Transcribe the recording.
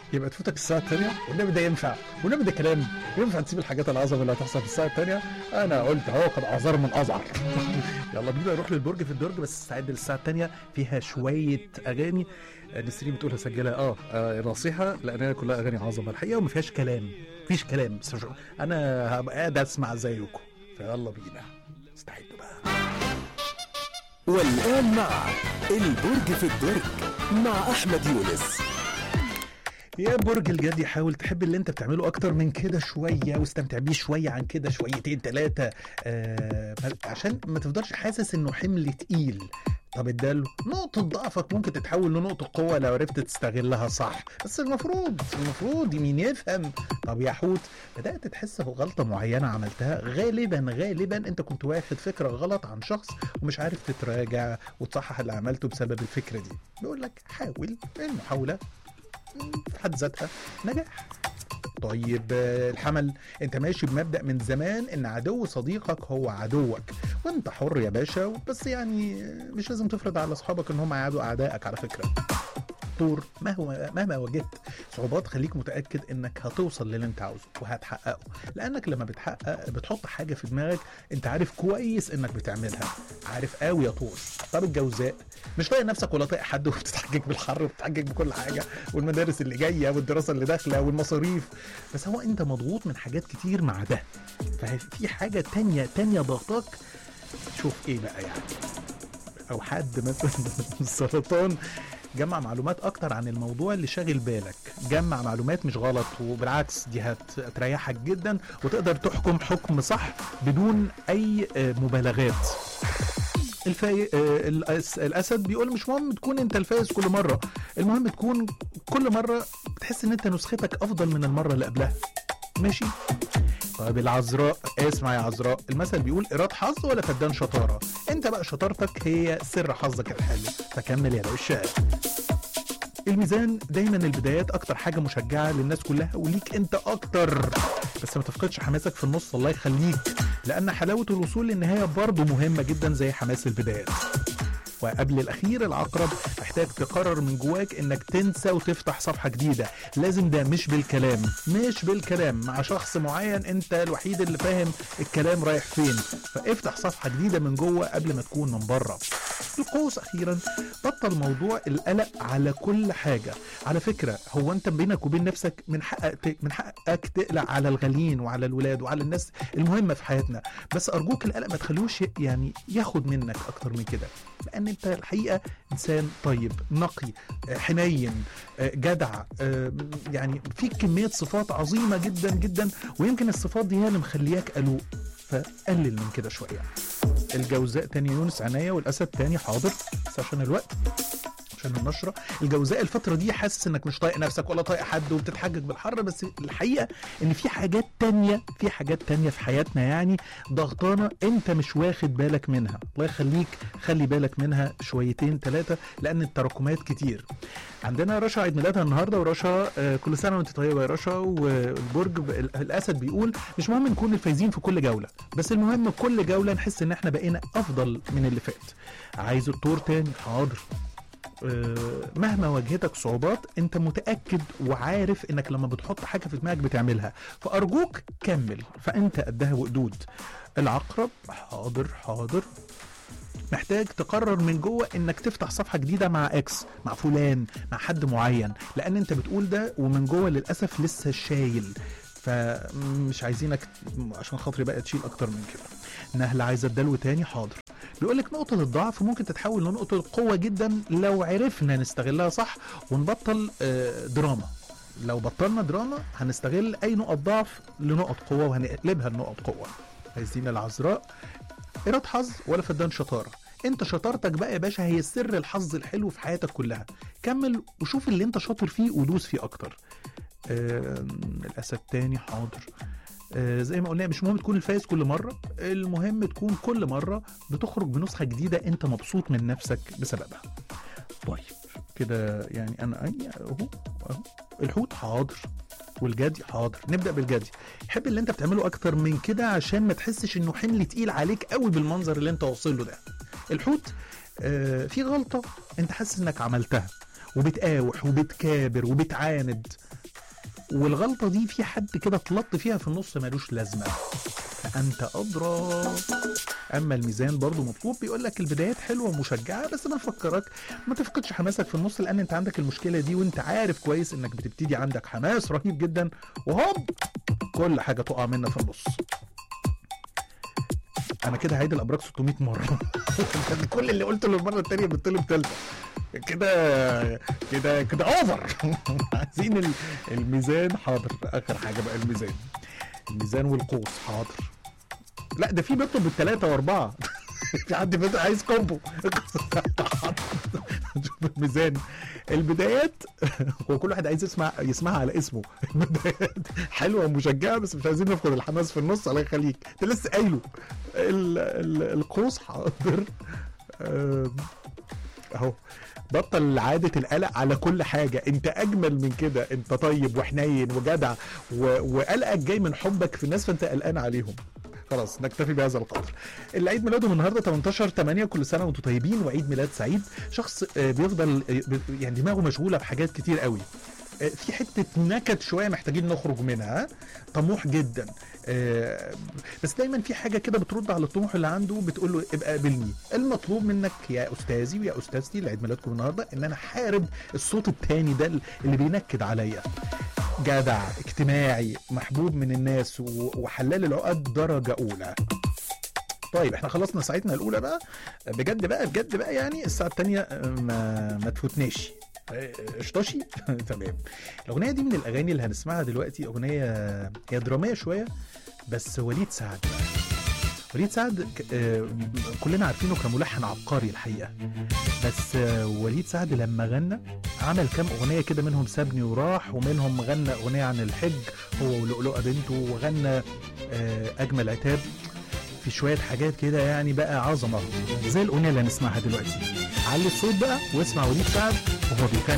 يبقى تفوتك الساعه الثانيه والنبي ده ينفع والنبي ده كلام ينفع تسيب الحاجات العظمه اللي هتحصل في الساعه الثانيه انا قلت اهو قد اعذر من ازعر يلا بينا نروح للبرج في الدرج بس استعد للساعه الثانيه فيها شويه اغاني نسرين بتقول هسجلها اه, آه نصيحه لانها كلها اغاني عظمه الحقيقه وما فيهاش كلام مفيش كلام بس مش- انا هبقى قاعد اسمع زيكم فيلا بينا استعدوا بقى والآن مع البرج في الدرج مع أحمد يونس يا برج الجدي حاول تحب اللي انت بتعمله اكتر من كده شويه واستمتع بيه شويه عن كده شويتين ثلاثه آه عشان ما تفضلش حاسس انه حمل تقيل طب اداله نقطة ضعفك ممكن تتحول لنقطة قوة لو عرفت تستغلها صح بس المفروض المفروض مين يفهم طب يا حوت بدأت تحس بغلطة معينة عملتها غالبا غالبا انت كنت واخد فكرة غلط عن شخص ومش عارف تتراجع وتصحح اللي عملته بسبب الفكرة دي بيقول لك حاول المحاولة في حد ذاتها نجاح طيب آه، الحمل انت ماشي بمبدا من زمان ان عدو صديقك هو عدوك وانت حر يا باشا بس يعني آه، مش لازم تفرض على اصحابك ان هم يعادوا اعدائك على فكره دكتور مهما مهما واجهت صعوبات خليك متاكد انك هتوصل للي انت عاوزه وهتحققه لانك لما بتحقق بتحط حاجه في دماغك انت عارف كويس انك بتعملها عارف قوي يا طور طب الجوزاء مش طايق نفسك ولا طايق حد وبتتحجج بالحر وبتتحجج بكل حاجه والمدارس اللي جايه والدراسه اللي داخله والمصاريف بس هو انت مضغوط من حاجات كتير مع ده ففي حاجه تانية تانية ضغطك شوف ايه بقى يعني او حد مثلا السرطان جمع معلومات اكتر عن الموضوع اللي شاغل بالك جمع معلومات مش غلط وبالعكس دي هت- هتريحك جدا وتقدر تحكم حكم صح بدون اي آه، مبالغات الفاي... آه، الأس... الاسد بيقول مش مهم تكون انت الفايز كل مره المهم تكون كل مره بتحس ان انت نسختك افضل من المره اللي قبلها ماشي طيب العذراء اسمع يا عذراء المثل بيقول ايراد حظ ولا فدان شطاره انت بقى شطارتك هي سر حظك الحلو فكمل يا باشا الميزان دايما البدايات اكتر حاجه مشجعه للناس كلها وليك انت اكتر بس ما تفقدش حماسك في النص الله يخليك لان حلاوه الوصول للنهايه برضه مهمه جدا زي حماس البدايات وقبل الاخير العقرب محتاج تقرر من جواك انك تنسى وتفتح صفحه جديده لازم ده مش بالكلام مش بالكلام مع شخص معين انت الوحيد اللي فاهم الكلام رايح فين فافتح صفحه جديده من جوه قبل ما تكون من بره القوس اخيرا بطل موضوع القلق على كل حاجه على فكره هو انت بينك وبين نفسك من حقك من حقك تقلق على الغاليين وعلى الولاد وعلى الناس المهمه في حياتنا بس ارجوك القلق ما تخلوش يعني ياخد منك اكتر من كده لان انت الحقيقه انسان طيب نقي آه، حنين آه، جدع آه، يعني فيك كميه صفات عظيمه جدا جدا ويمكن الصفات دي هي اللي مخلياك قلوق فقلل من كده شويه الجوزاء تاني يونس عناية والاسد تاني حاضر بس عشان الوقت عشان النشره الجوزاء الفتره دي حاسس انك مش طايق نفسك ولا طايق حد وبتتحجج بالحر بس الحقيقه ان في حاجات تانية في حاجات تانية في حياتنا يعني ضغطانه انت مش واخد بالك منها الله يخليك خلي بالك منها شويتين ثلاثه لان التراكمات كتير عندنا رشا عيد ميلادها النهارده ورشا آه، كل سنه وانت طيبه يا رشا والبرج ب- ال- الاسد بيقول مش مهم نكون الفايزين في كل جوله بس المهم كل جوله نحس ان احنا بقينا افضل من اللي فات عايز الطور تاني حاضر آه، مهما واجهتك صعوبات انت متاكد وعارف انك لما بتحط حاجه في دماغك بتعملها فارجوك كمل فانت قدها وقدود العقرب حاضر حاضر محتاج تقرر من جوه انك تفتح صفحه جديده مع اكس مع فلان مع حد معين لان انت بتقول ده ومن جوه للاسف لسه شايل فمش عايزينك عشان خاطري بقى تشيل اكتر من كده نهل عايزه الدلو تاني حاضر بيقول لك نقطة الضعف ممكن تتحول لنقطة قوة جدا لو عرفنا نستغلها صح ونبطل آه، دراما لو بطلنا دراما هنستغل أي نقط ضعف لنقط قوة وهنقلبها لنقط قوة عايزين العذراء إيراد حظ ولا فدان شطارة انت شطارتك بقى يا باشا هي سر الحظ الحلو في حياتك كلها كمل وشوف اللي انت شاطر فيه ودوس فيه اكتر آم، الاسد تاني حاضر آه، زي ما قلنا مش مهم تكون الفايز كل مره المهم تكون كل مره بتخرج بنسخه جديده انت مبسوط من نفسك بسببها طيب كده يعني انا أي- اهو اهو الحوت حاضر والجدي حاضر نبدا بالجدي حب اللي انت بتعمله اكتر من كده عشان ما تحسش انه حمل تقيل عليك قوي بالمنظر اللي انت واصل له ده الحوت آه في غلطه انت حاسس انك عملتها وبتقاوح وبتكابر وبتعاند والغلطه دي في حد كده تلط فيها في النص ملوش لازمه فانت ادرى اما الميزان برضو مطلوب بيقول لك البدايات حلوه ومشجعه بس انا افكرك ما تفقدش حماسك في النص لان انت عندك المشكله دي وانت عارف كويس انك بتبتدي عندك حماس رهيب جدا وهوب كل حاجه تقع منك في النص انا كده هعيد الابراج 600 مره كل اللي قلته للمره الثانيه بالطلب تالتة كده كده كده اوفر عايزين ال- الميزان حاضر اخر حاجه بقى الميزان الميزان والقوس حاضر لا ده في بيطلب بالثلاثه واربعه في حد بيطلب عايز كومبو شوف الميزان البدايات هو كل واحد عايز يسمع يسمعها على اسمه البدايات حلوه ومشجعه بس مش عايزين نفقد الحماس في النص الله يخليك انت لسه قايله ال- ال- القوس حاضر آم، اهو بطل عادة القلق على كل حاجة انت اجمل من كده انت طيب وحنين وجدع و... وقلقك جاي من حبك في الناس فانت قلقان عليهم خلاص نكتفي بهذا القدر اللي عيد ميلاده النهارده 18 8 كل سنه وانتم طيبين وعيد ميلاد سعيد شخص آه، بيفضل آه، ب- يعني دماغه مشغوله بحاجات كتير قوي آه، في حته نكد شويه محتاجين نخرج منها طموح جدا آه، بس دايما في حاجه كده بترد على الطموح اللي عنده بتقول له ابقى قابلني المطلوب منك يا استاذي ويا استاذتي اللي عيد ميلادكم النهارده ان انا حارب الصوت التاني ده اللي بينكد عليا جدع اجتماعي محبوب من الناس و- وحلال العقد درجه اولى طيب احنا خلصنا ساعتنا الاولى بقى بجد بقى بجد بقى يعني الساعه الثانيه ما ما تفوتناش اه، اشطشي تمام الاغنيه دي من الاغاني اللي هنسمعها دلوقتي اغنيه هي دراميه شويه بس وليد سعد وليد سعد ك- اه، كلنا عارفينه كملحن عبقري الحقيقه بس اه، وليد سعد لما غنى عمل كام اغنيه كده منهم سابني وراح ومنهم غنى اغنيه عن الحج هو ولؤلؤه بنته وغنى اه، اجمل عتاب في شويه حاجات كده يعني بقى عظمه زي الاغنيه اللي هنسمعها دلوقتي علي الصوت بقى واسمع وليد سعد وهو بيغني